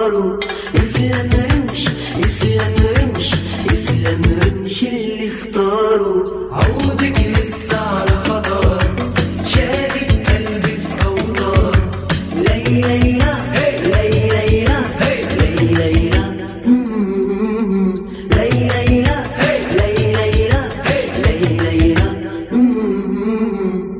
اختاروا يسلم رمش يسلم رمش يسلم رمش اللي اختاروا عودك لسه على خطر شادد قلبي في اوتار لي ليلى لي ليلى لي ليلى مم. لي ليلى لي ليلى لي ليلى مم.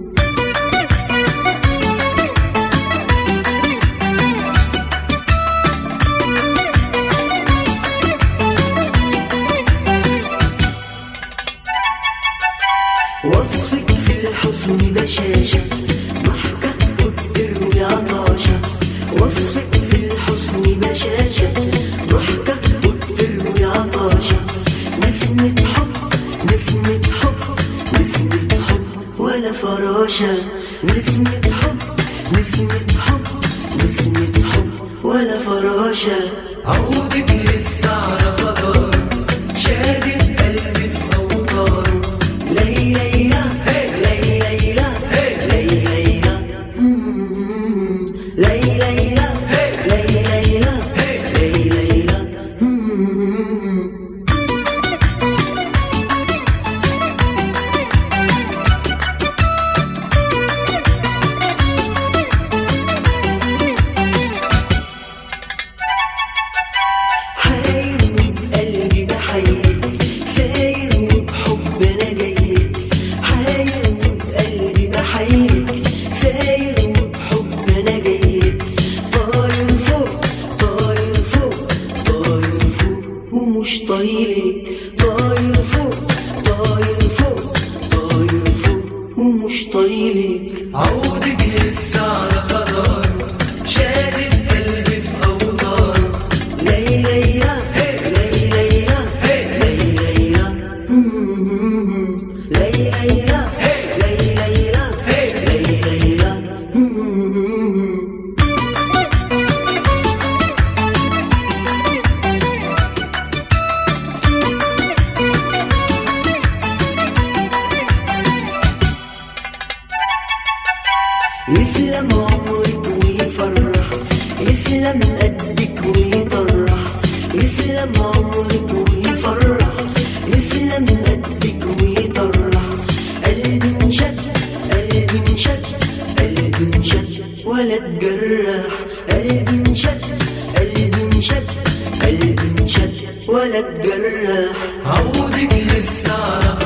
وصفك في الحسن بشاشة ضحكة وبتروي عطاشة وصفك في الحسن بشاشة ضحكة وبتروي عطاشة نسمة حب نسمة حب نسمة حب ولا فراشة نسمة حب نسمة حب نسمة حب ولا فراشة عودك لسه على خطر شادد قلبي في اوتار لي ليلى لي ليلى لي ليلى مم. لي ليلى لي ليلى لي ليلى مم. حاير وبقلبي بحير ساير وبحب انا جاي حاير وبقلبي بحير ساير وبحب انا جاي طاير فوق طاير فوق طاير فوق ومش طايلك طاير فوق طاير فوق طاير فوق ومش طايلك عودك لسه على خطر شادد قلبي في اوتار لي ليلى لي ليلى لي ليلى مم. لي ليلى لي ليلى لي ليلى مم. يسلم عمرك ويفرح يسلم قدك ويطرح يسلم عمرك ويفرح يسلم قدك ويطرح قلبي انشد قلبي انشد قلبي انشد ولا تجرح قلبي انشد قلبي انشد قلبي انشد ولا تجرح عودك لسه على